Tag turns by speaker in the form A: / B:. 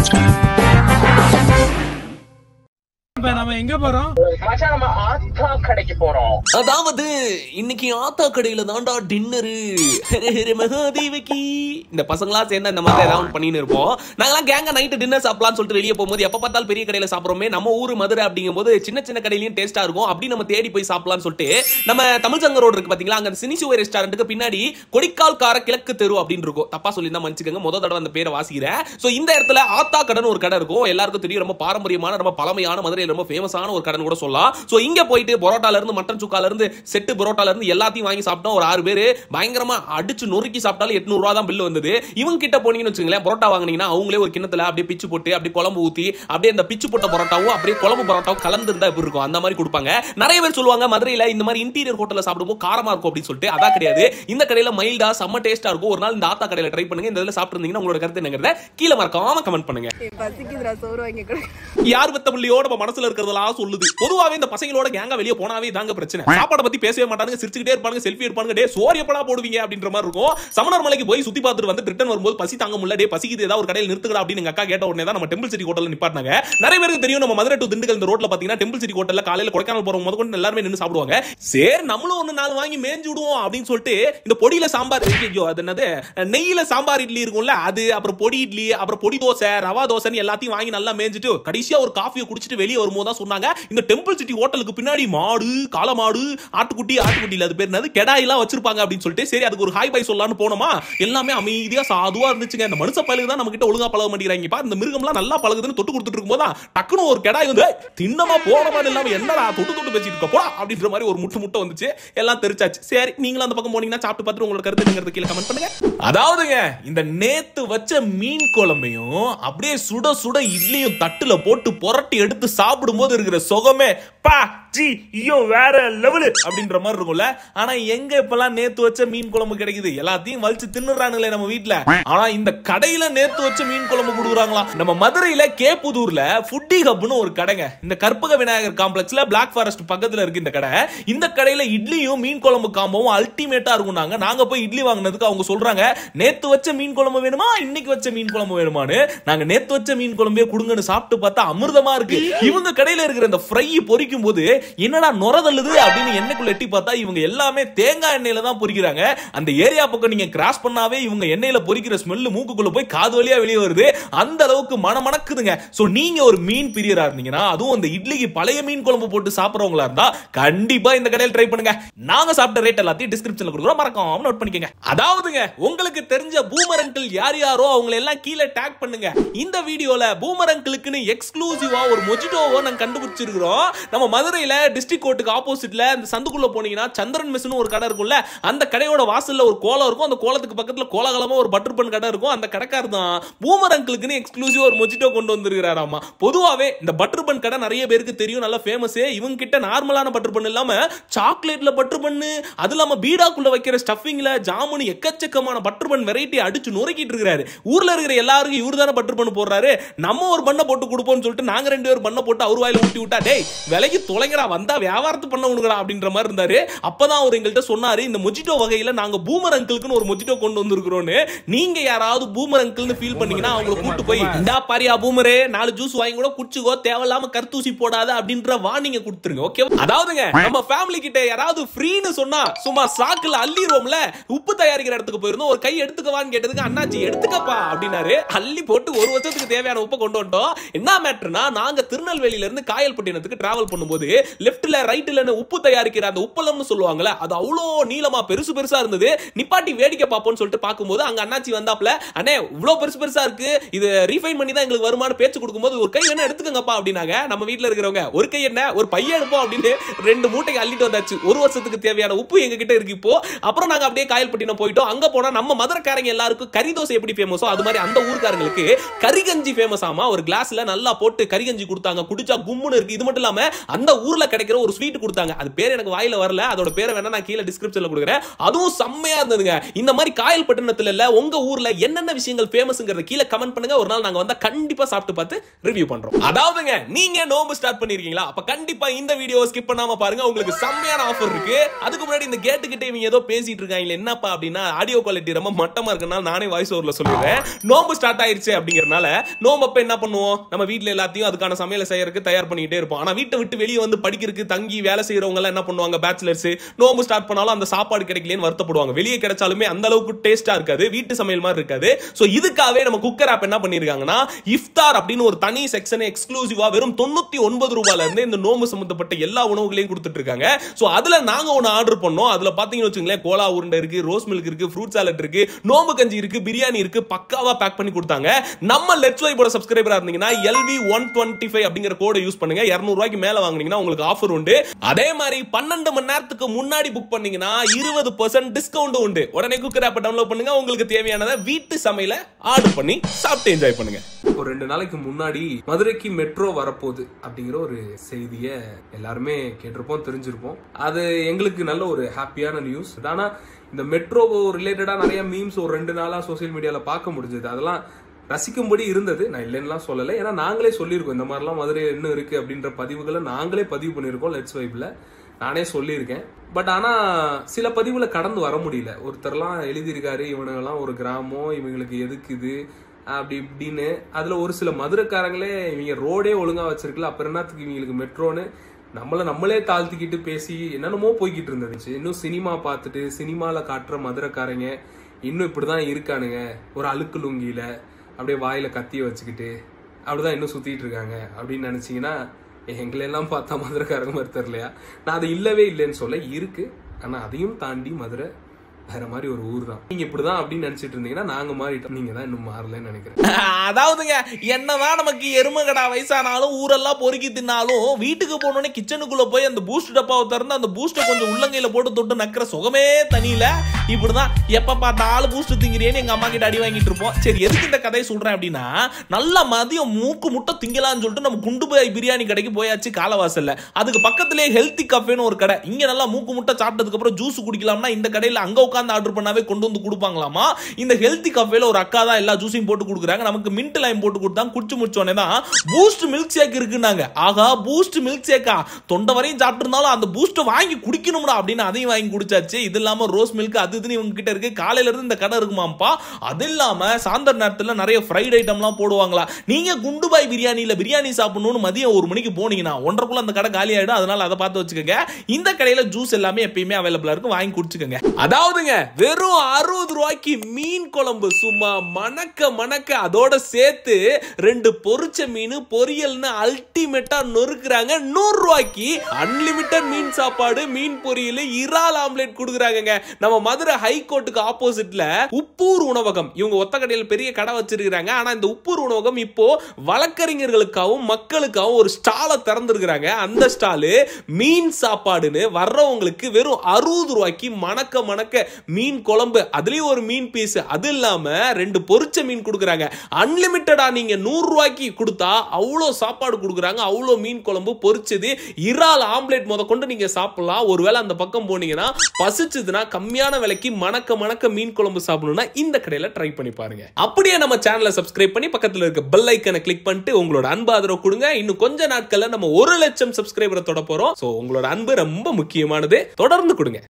A: இப்ப நம்ம எங்க போறோம்
B: மச்சான் நம்ம ஆத்தா கடைக்கு போறோம்
C: அதாவது இன்னைக்கு ஆத்தா கடையில தாண்டா டின்னரு மகாதேவகி இந்த பசங்களா சேர்ந்து அந்த மாதிரி ஏதாவது பண்ணின்னு இருப்போம் நாங்களாம் கேங்க நைட்டு டின்னர் சாப்பிடலாம்னு சொல்லிட்டு வெளியே போகும்போது எப்ப பார்த்தாலும் பெரிய கடையில சாப்பிடுறோமே நம்ம ஊர் மதுரை அப்படிங்கும்போது சின்ன சின்ன கடையிலயும் டேஸ்டா இருக்கும் அப்படி நம்ம தேடி போய் சாப்பிடலாம்னு சொல்லிட்டு நம்ம தமிழ் சங்க ரோடு இருக்கு பாத்தீங்களா அங்க சினிசுவை ரெஸ்டாரண்ட்டுக்கு பின்னாடி கொடிக்கால் கார கிழக்கு தெரு அப்படின்னு இருக்கும் தப்பா சொல்லி தான் மன்னிச்சுக்கோங்க முத தடவை அந்த பேரை வாசிக்கிறேன் சோ இந்த இடத்துல ஆத்தா கடைன்னு ஒரு கடை இருக்கும் எல்லாருக்கும் தெரியும் ரொம்ப பாரம்பரியமான ரொம்ப பழமையான மதுரையில் ரொம்ப ஃபேமஸான ஒரு கடைன்னு கூட சொல்லலாம் சோ இங்க போயிட்டு பரோட்டால இருந்து மட்டன் சுக்கால இருந்து செட்டு பரோட்டால இருந்து எல்லாத்தையும் வாங்கி சாப்பிட்டோம் ஒரு ஆறு பேர் பயங்கரமா அடிச்சு நொறுக்கி சாப்பிட்டாலும் எட்நூறு ரூபா தான் பில் வந்தது இவங்க கிட்ட போனீங்கன்னு வச்சுங்களேன் பரோட்டா வாங்குனீங்கன்னா அவங்களே ஒரு கிண்ணத்துல அப்படியே பிச்சு போட்டு அப்படியே குழம்பு ஊத்தி அப்படியே அந்த பிச்சு போட்ட பரோட்டாவும் அப்படியே குழம்பு பரோட்டாவும் கலந்து இருந்தா எப்படி இருக்கும் அந்த மாதிரி கொடுப்பாங்க நிறைய பேர் சொல்லுவாங்க மதுரையில இந்த மாதிரி இன்டீரியர் ஹோட்டல்ல சாப்பிடும்போது காரமா இருக்கும் அப்படின்னு சொல்லிட்டு அதான் கிடையாது இந்த கடையில மைல்டா செம்ம டேஸ்டா இருக்கும் ஒரு நாள் இந்த ஆத்தா கடையில ட்ரை பண்ணுங்க இந்த இதில் சாப்பிட்டு உங்களோட கருத்து என்னங்கிறத கீழே மறக்காம கமெண்ட் பண்ணுங்க
D: பசிக்குதுடா சோறு வாங்கி கொடு
C: யார் பெத்த புள்ளியோ நம்ம மனசுல இருக்கிறதெல்லாம் சொல்லுது பொதுவாவே இந்த பசங்களோட கேங்கா வெளிய போனாவே தாங்க பிரச்சனை சாப்பாடை பத்தி பேசவே மாட்டாங்க சிரிச்சுக்கிட்டே இருப்பாங்க செல்ஃபி எடுப்பாங்க டே சோறு எப்படா போடுவீங்க அப்படின்ற மாதிரி இருக்கும் சமணர் மலைக்கு போய் சுத்தி பார்த்துட்டு வந்து ரிட்டர்ன் வரும்போது பசி தாங்க முடியல டே பசிக்குது ஏதாவது ஒரு கடையில் நிறுத்துக்கடா அப்படின்னு எங்க அக்கா கேட்ட உடனே தான் நம்ம டெம்பிள் சிட்டி ஹோட்டல்ல நிப்பாட்டினாங்க நிறைய பேருக்கு தெரியும் நம்ம மதுரை டு திண்டுக்கல் இந்த ரோட்ல பாத்தீங்கன்னா டெம்பிள் சிட்டி ஹோட்டல்ல காலையில கொடைக்கானல் போறவங்க முத கொண்டு எல்லாருமே நின்று சாப்பிடுவாங்க சரி நம்மளும் ஒன்னு நாலு வாங்கி மேய்ஞ்சு விடுவோம் அப்படின்னு சொல்லிட்டு இந்த பொடியில சாம்பார் ஐயோ அது என்னது நெய்யில சாம்பார் இட்லி இருக்கும்ல அது அப்புறம் பொடி இட்லி அப்புறம் பொடி தோசை ரவா தோசைன்னு எல்லாத்தையும் வாங்கி நல்லா மேய்ஞ்சிட்டு கடைசியா ஒரு காஃபியை குடிச்சிட்டு வெளியே வரும்போது தான் சொன்னாங்க இந்த டெம்பிள் சிட்டி ஹோட்டலுக்கு பின்னாடி மாடு காளை மாடு ஆட்டுக்குட்டி ஆட்டுக்குட்டி இல்ல அது பேர் என்னது கெடாயெல்லாம் வச்சிருப்பாங்க அப்படின்னு சொல்லிட்டு சரி அதுக்கு ஒரு ஹாய் பை சொல்லலாம்னு போனோமா எல்லாமே அமைதியா சாதுவா இருந்துச்சுங்க இந்த மனுஷ பழகு தான் நம்ம கிட்ட ஒழுங்கா பழக மாட்டேங்கிறாங்க பா இந்த மிருகம்லாம் நல்லா பழகுதுன்னு தொட்டு கொடுத்துட்டு இருக்கும்போது தான் டக்குனு ஒரு கெடாய் வந்து "ஏய், தின்னமா போன மாதிரி இல்லாம என்னடா தொட்டு தொட்டு பேசிட்டு இருக்க போடா அப்படின்ற மாதிரி ஒரு முட்டு முட்டை வந்துச்சு எல்லாம் தெரிச்சாச்சு சரி நீங்களும் அந்த பக்கம் போனீங்கன்னா சாப்பிட்டு பார்த்துட்டு உங்களோட கருத்து என்னங்கிறது கீழே கமெண்ட் பண்ணுங்க அதாவதுங்க இந்த நேத்து வச்ச மீன் குழம்பையும் அப்படியே சுட சுட இட்லியும் தட்டுல போட்டு புரட்டி எடுத்து சாப்பிடும்போது இருக்கிற சுகமே பா ஜி ஐயோ வேற லெவலு அப்படின்ற மாதிரி இருக்கும்ல ஆனா எங்க இப்பெல்லாம் நேத்து வச்ச மீன் குழம்பு கிடைக்குது எல்லாத்தையும் வலிச்சு தின்னுறானுங்களே நம்ம வீட்ல ஆனா இந்த கடையில நேத்து வச்ச மீன் குழம்பு கொடுக்குறாங்களா நம்ம மதுரையில கேப்புதூர்ல ஃபுட்டி ஹப்னு ஒரு கடைங்க இந்த கற்பக விநாயகர் காம்ப்ளெக்ஸ்ல பிளாக் ஃபாரஸ்ட் பக்கத்துல இருக்கு இந்த கடை இந்த கடையில இட்லியும் மீன் குழம்பு காம்பவும் அல்டிமேட்டா இருக்கும் நாங்க நாங்க போய் இட்லி வாங்கினதுக்கு அவங்க சொல்றாங்க நேத்து வச்ச மீன் குழம்பு வேணுமா இன்னைக்கு வச்ச மீன் குழம்பு வேணுமான்னு நாங்க நேத்து வச்ச மீன் குழம்பே கொடுங்கன்னு சாப்பிட்டு பார்த்தா அமிர்தமா இருக்கு இவங்க கடையில இருக்கிற இந்த ஃப்ரை பொரிக்கும் போது என்னடா நுர தள்ளுது அப்படின்னு எண்ணெய்க்குள்ள எட்டி பார்த்தா இவங்க எல்லாமே தேங்காய் எண்ணெயில தான் பொரிக்கிறாங்க அந்த ஏரியா பக்கம் நீங்க கிராஸ் பண்ணாவே இவங்க எண்ணெயில பொரிக்கிற ஸ்மெல்லு மூக்குக்குள்ள போய் காது வழியா வெளியே வருது அந்த அளவுக்கு மணமணக்குதுங்க சோ நீங்க ஒரு மீன் பிரியரா இருந்தீங்கன்னா அதுவும் அந்த இட்லிக்கு பழைய மீன் குழம்பு போட்டு சாப்பிடுறவங்களா இருந்தா கண்டிப்பா இந்த கடையில் ட்ரை பண்ணுங்க நாங்க சாப்பிட்ட ரேட் எல்லாத்தையும் டிஸ்கிரிப்ஷன்ல கொடுக்குறோம் மறக்காம நோட் பண்ணிக்கங்க அதாவதுங்க உங்களுக்கு தெரிஞ்ச பூமர் அங்கிள் யார் யாரோ அவங்களை எல்லாம் கீழே டேக் பண்ணுங்க இந்த வீடியோல பூமர் அங்கிளுக்குன்னு எக்ஸ்க்ளூசிவா ஒரு மொஜிட்டோவை நாங்க கண்டுபிடிச்சிருக்கிறோம் நம்ம மதுரையில டிஸ்ட்ரிக்ட் கோர்ட்டுக்கு ஆப்போசிட்ல இந்த சந்துக்குள்ள போனீங்கன்னா சந்திரன் மெஸ்னு ஒரு கடை இருக்கும்ல அந்த கடையோட வாசல்ல ஒரு கோலம் இருக்கும் அந்த கோலத்துக்கு பக்கத்துல கோலாகலமா ஒரு பட்டர் பன் கடை இருக்கும் அந்த கடைக்கார் தான் பூமர் அங்கிளுக்குன்னு எக்ஸ்க்ளூசிவ் ஒரு மொஜிட்டோ கொண்டு வந்திருக்கிறாராமா பொதுவாவே இந்த பட்டர் பன் கடை நிறைய பேருக்கு தெரியும் நல்லா ஃபேமஸ் இவங்க கிட்ட நார்மலான பட்டர் பன் இல்லாம சாக்லேட்ல பட்டர் பண்ணு அது இல்லாம பீடாக்குள்ள வைக்கிற ஸ்டஃபிங்ல ஜாமுன் எக்கச்சக்கமான பட்டர் பன் வெரைட்டி அடிச்சு நொறுக்கிட்டு இருக்காரு ஊர்ல இருக்கிற எல்லாருக்கும் இவரு தானே பட்டர் பண்ணு போடுறாரு நம்ம ஒரு பண்ணை போட்டு கொடுப்போம்னு சொல்லிட்டு நாங்க ரெண்டு பேரும் பண்ணை போட்டு அவர் வாயில ஊட்டி விட்டா டேய் விலைக்கு தொலைங்கடா வந்தா வியாபாரத்து பண்ண உனக்குடா அப்படின்ற மாதிரி இருந்தாரு அப்பதான் அவர் எங்கள்கிட்ட சொன்னாரு இந்த மொஜிட்டோ வகையில நாங்க பூமர் அங்கிளுக்குன்னு ஒரு மொஜிட்டோ கொண்டு வந்திருக்கிறோம்னு நீங்க யாராவது பூமர் அங்கிள்னு ஃபீல் பண்ணீங்கன்னா அவங்களை கூட்டு போய் இந்தா பாரியா பூமரே நாலு ஜூஸ் வாங்கி கூட குடிச்சுக்கோ தேவையில்லாம கருத்தூசி போடாத அப்படின்ற வார்னிங்க கொடுத்துருங்க ஓகே அதாவதுங்க நம்ம ஃபேமிலி கிட்ட யாராவது ஃப்ரீன்னு சொன்னா சும்மா சாக்குல அள்ளிடுவோம்ல உப்பு தயாரிக்கிற இடத்துக்கு போயிருந்தோம் ஒரு கை எடுத்துக்கவான்னு கேட்டதுக்கு அண்ணாச்சி எடுத்துக்கப்பா அப்படின்னாரு அள்ளி போட்டு ஒரு வருஷத்துக்கு தேவையான உப்பை கொண்டு வந்துட்டோம் என்ன மேட்டர்னா நாங்க திருநெல்வேலியில இருந்து காயல்பட்டினத்துக்கு டிராவல் பண்ணும்போது லெஃப்ட்ல ரைட்ல உப்பு தயாரிக்கிற அந்த உப்பளம்னு சொல்லுவாங்கல்ல அது அவ்வளோ நீளமா பெருசு பெருசா இருந்தது நிப்பாட்டி வேடிக்கை பார்ப்போம்னு சொல்லிட்டு பார்க்கும்போது அங்க அண்ணாச்சி வந்தாப்ல அண்ணே இவ்வளவு பெருசு பெருசா இருக்கு இது ரீஃபைன் பண்ணி தான் எங்களுக்கு வருமானு பேச்சு கொடுக்கும்போது ஒரு கை என்ன எடுத்துக்கங்கப்பா அப்படின்னாங்க நம்ம வீட்ல இருக்கிறவங்க ஒரு கை என்ன ஒரு பையன் எடுப்போம் அப்படின்னு ரெண்டு மூட்டைக்கு அள்ளிட்டு வந்தாச்சு ஒரு வருஷத்துக்கு தேவையான உப்பு எங்க கிட்ட இருக்கு இப்போ அப்புறம் நாங்க அப்படியே காயல்பட்டினம் போயிட்டோம் அங்க போனா நம்ம மதுரைக்காரங்க எல்லாருக்கும் கறி தோசை எப்படி ஃபேமஸோ அது மாதிரி அந்த ஊர்க்காரங்களுக்கு கறிகஞ்சி ஃபேமஸ் ஆமா ஒரு கிளாஸ்ல நல்லா போட்டு கறிகஞ்சி கொடுத்தாங்க குடிச்சு குடிச்சா கும்முன்னு இருக்கு இது மட்டும் இல்லாம அந்த ஊர்ல கிடைக்கிற ஒரு ஸ்வீட் கொடுத்தாங்க அது பேர் எனக்கு வாயில வரல அதோட பேரை வேணா நான் கீழே டிஸ்கிரிப்ஷன்ல கொடுக்குறேன் அதுவும் செம்மையா இருந்ததுங்க இந்த மாதிரி காயல் பட்டணத்துல இல்ல உங்க ஊர்ல என்னென்ன விஷயங்கள் ஃபேமஸ்ங்கிறத கீழே கமெண்ட் பண்ணுங்க ஒரு நாள் நாங்க வந்தா கண்டிப்பா சாப்பிட்டு பார்த்து ரிவ்யூ பண்றோம் அதாவதுங்க நீங்க நோம்பு ஸ்டார்ட் பண்ணிருக்கீங்களா அப்ப கண்டிப்பா இந்த வீடியோ ஸ்கிப் பண்ணாம பாருங்க உங்களுக்கு செம்மையான ஆஃபர் இருக்கு அதுக்கு முன்னாடி இந்த கேட்டு கிட்ட இவங்க ஏதோ பேசிட்டு இருக்காங்க என்னப்பா அப்படின்னா ஆடியோ குவாலிட்டி ரொம்ப மட்டமா இருக்குன்னா நானே வாய்ஸ் ஓவர்ல சொல்லிடுறேன் நோம்பு ஸ்டார்ட் ஆயிருச்சு அப்படிங்கறனால நோம்பு அப்ப என்ன பண்ணுவோம் நம்ம வீட்ல எல்லாத்தையும் அதுக்கான சமையலை செய்யறதுக்கு தயார் பண்ணிக்கிட்டே இருப்போம் ஆனா வீட்டை விட்டு வெளியே வந்து படிக்கிறதுக்கு தங்கி வேலை செய்யறவங்க எல்லாம் என்ன பண்ணுவாங்க பேச்சுலர்ஸ் நோம்பு ஸ்டார்ட் பண்ணாலும் அந்த சாப்பாடு கிடைக்கலன்னு வருத்தப்படுவாங்க வெளியே கிடைச்சாலுமே அந்த அளவுக்கு டேஸ்டா இருக்காது வீட்டு சமையல் மாதிரி இருக்காது சோ இதுக்காகவே நம்ம குக்கர் ஆப் என்ன பண்ணிருக்காங்கன்னா இஃப்தார் அப்படின்னு ஒரு தனி செக்ஷன் எக்ஸ்க்ளூசிவா வெறும் தொண்ணூத்தி ஒன்பது ரூபாயில இருந்து இந்த நோம்பு சம்பந்தப்பட்ட எல்லா உணவுகளையும் கொடுத்துட்டு இருக்காங்க சோ அதுல நாங்க ஒன்னு ஆர்டர் பண்ணோம் அதுல பாத்தீங்கன்னு வச்சுங்களேன் கோலா உருண்டை இருக்கு ரோஸ் மில்க் இருக்கு ஃப்ரூட் சாலட் இருக்கு நோம்பு கஞ்சி இருக்கு பிரியாணி இருக்கு பக்காவா பேக் பண்ணி கொடுத்தாங்க நம்ம லெட்ஸ் வைபோட சப்ஸ்கிரைபரா இருந்தீங்கன்னா எல்வி ஒன் டுவெண்ட்டி ஃபைவ் அப்படிங்கிற கோடை யூஸ் பண்ணுங்க இருநூறு ரூபாய்க்கு மேல வாங்குனீங்கன்னா உங்களுக்கு ஆஃபர் உண்டு அதே மாதிரி பன்னெண்டு மணி நேரத்துக்கு முன்னாடி புக் பண்ணீங்கன்னா இருபது பர்சன்ட் டிஸ்கவுண்ட் உண்டு உடனே குக்கர் ஆப்பை டவுன்லோட் பண்ணுங்க உங்களுக்கு தேவையானதை வீட்டு சமையல ஆர்டர் பண்ணி சாப்பிட்டு என்ஜாய் பண்ணுங்க
A: ஒரு ரெண்டு நாளைக்கு முன்னாடி மதுரைக்கு மெட்ரோ வரப்போகுது அப்படிங்கிற ஒரு செய்திய எல்லாருமே கேட்டிருப்போம் தெரிஞ்சிருப்போம் அது எங்களுக்கு நல்ல ஒரு ஹாப்பியான நியூஸ் ஆனா இந்த மெட்ரோ ரிலேட்டடா நிறைய மீம்ஸ் ஒரு ரெண்டு நாளா சோசியல் மீடியால பார்க்க முடிஞ்சது அதெல்லாம் ரசிக்கும்படி இருந்தது நான் இல்லைன்னுலாம் சொல்லலை ஏன்னா நாங்களே சொல்லியிருக்கோம் இந்த மாதிரிலாம் மதுரை என்ன இருக்கு அப்படின்ற பதிவுகளை நாங்களே பதிவு பண்ணியிருக்கோம் லெட்ஸ் வைப்ல நானே சொல்லியிருக்கேன் பட் ஆனா சில பதிவுல கடந்து வர முடியல ஒருத்தர்லாம் எழுதியிருக்காரு இவனுங்கெல்லாம் ஒரு கிராமம் இவங்களுக்கு எதுக்கு இது அப்படி இப்படின்னு அதுல ஒரு சில மதுரைக்காரங்களே இவங்க ரோடே ஒழுங்கா வச்சிருக்கல அப்புறம் என்னத்துக்கு இவங்களுக்கு மெட்ரோன்னு நம்மள நம்மளே தாழ்த்திக்கிட்டு பேசி என்னென்னமோ போய்கிட்டு இருந்துச்சு இன்னும் சினிமா பார்த்துட்டு சினிமால காட்டுற மதுரைக்காரங்க இன்னும் இப்படிதான் இருக்கானுங்க ஒரு அழுக்கு லுங்கியில அப்படியே வாயில கத்திய வச்சுக்கிட்டு அப்படிதான் இன்னும் சுத்திட்டு இருக்காங்க அப்படின்னு நினைச்சீங்கன்னா எங்களெல்லாம் பார்த்தா மதுரைக்காரங்க மாதிரி தெரியலையா நான் அது இல்லவே இல்லைன்னு சொல்ல இருக்கு ஆனா அதையும் தாண்டி மதுரை வேற மாதிரி ஒரு ஊர் தான் நீங்க இப்படிதான் அப்படின்னு நினைச்சிட்டு இருந்தீங்கன்னா நாங்க மாறிட்டோம் நீங்க தான் இன்னும் மாறலன்னு நினைக்கிறேன்
C: அதாவதுங்க என்னதான் நமக்கு எருமகடா வயசானாலும் ஊரெல்லாம் பொறுக்கி தின்னாலும் வீட்டுக்கு போனோடனே கிச்சனுக்குள்ள போய் அந்த பூஸ்ட் டப்பாவை திறந்து அந்த பூஸ்ட்டை கொஞ்சம் உள்ளங்கையில போட்டு தொட்டு நக்கிற சுகமே தனியில இப்படிதான் எப்ப பார்த்தாலும் பூஸ்ட் திங்கிறேன்னு எங்க அம்மா கிட்ட அடி வாங்கிட்டு இருப்போம் சரி எதுக்கு இந்த கதையை சொல்றேன் அப்படின்னா நல்லா மதியம் மூக்கு முட்டை திங்கலாம்னு சொல்லிட்டு நம்ம குண்டு போய் பிரியாணி கடைக்கு போயாச்சு காலவாசல்ல அதுக்கு பக்கத்திலே ஹெல்த்தி கஃபேன்னு ஒரு கடை இங்க நல்லா மூக்கு முட்டை சாப்பிட்டதுக்கு அப்புறம் ஜூஸ் குடிக்கலாம்னா இந்த கடையில அங்க உட்காந்து ஆர்டர் பண்ணாவே கொண்டு வந்து கொடுப்பாங்களாமா இந்த ஹெல்த்தி கஃபேல ஒரு அக்கா தான் எல்லா ஜூஸையும் போட்டு கொடுக்குறாங்க நமக்கு மின்ட் லைம் போட்டு கொடுத்தாங்க குடிச்சு முடிச்சோடனே தான் பூஸ்ட் மில்க் ஷேக் இருக்குன்னாங்க ஆகா பூஸ்ட் மில்க் ஷேக்கா தொண்டை வரையும் சாப்பிட்டு இருந்தாலும் அந்த பூஸ்ட்டை வாங்கி குடிக்கணும்டா அப்படின்னு அதையும் வாங்கி குடிச்சாச்சு இது இல்லாம ரோஸ் மில்க் அது இதுன்னு இவங்க கிட்ட இருக்கு காலையில இருந்து இந்த கடை இருக்குமாப்பா அது இல்லாம சாயந்தர நேரத்துல நிறைய ஃப்ரைட் ஐட்டம்லாம் போடுவாங்களா நீங்க குண்டுபாய் பிரியாணியில பிரியாணி சாப்பிடணும்னு மதியம் ஒரு மணிக்கு போனீங்கன்னா ஒன்றரைக்குள்ள அந்த கடை காலி ஆயிடும் அதனால அதை பார்த்து வச்சுக்கோங்க இந்த கடையில ஜூஸ் எல்லாமே எப்பயுமே அவைலபிளா இருக்கும் வாங்கி குடிச்சுக்கோங்க அதாவதுங்க வெறும் அறுபது ரூபாய்க்கு மீன் குழம்பு சும்மா மணக்க மணக்க அதோட சேர்த்து ரெண்டு பொரிச்ச மீன் பொரியல்னு அல்டிமேட்டா நொறுக்குறாங்க நூறு ரூபாய்க்கு அன்லிமிட்டட் மீன் சாப்பாடு மீன் பொரியல் இறால் ஆம்லெட் கொடுக்குறாங்கங்க நம்ம மதுரை ஹைகோர்ட்டுக்கு ஆப்போசிட்ல உப்பூர் உணவகம் இவங்க ஒத்த கடையில் பெரிய கடை வச்சிருக்காங்க ஆனா இந்த உப்பூர் உணவகம் இப்போ வழக்கறிஞர்களுக்காகவும் மக்களுக்காகவும் ஒரு ஸ்டாலை திறந்திருக்கிறாங்க அந்த ஸ்டாலு மீன் சாப்பாடுன்னு வர்றவங்களுக்கு வெறும் அறுபது ரூபாய்க்கு மணக்க மணக்க மீன் குழம்பு அதுலயும் ஒரு மீன் பீஸ் அது இல்லாம ரெண்டு பொரிச்ச மீன் கொடுக்குறாங்க அன்லிமிட்டடா நீங்க நூறு ரூபாய்க்கு கொடுத்தா அவ்வளோ சாப்பாடு கொடுக்குறாங்க அவ்வளோ மீன் குழம்பு பொரிச்சது இறால் ஆம்லெட் முத கொண்டு நீங்க சாப்பிடலாம் ஒருவேளை அந்த பக்கம் போனீங்கன்னா பசிச்சதுன்னா கம்மியான விலைக்கு மணக்க மணக்க மீன் குழம்பு சாப்பிடணும்னா இந்த கடையில ட்ரை பண்ணி பாருங்க அப்படியே நம்ம சேனலை சப்ஸ்கிரைப் பண்ணி பக்கத்துல இருக்க பெல் ஐக்கனை கிளிக் பண்ணிட்டு உங்களோட அன்பு ஆதரவு கொடுங்க இன்னும் கொஞ்ச நாட்கள்ல நம்ம ஒரு லட்சம் சப்ஸ்கிரைபரை தொட போறோம் சோ உங்களோட அன்பு ரொம்ப முக்கியமானது தொடர்ந்து கொடுங்க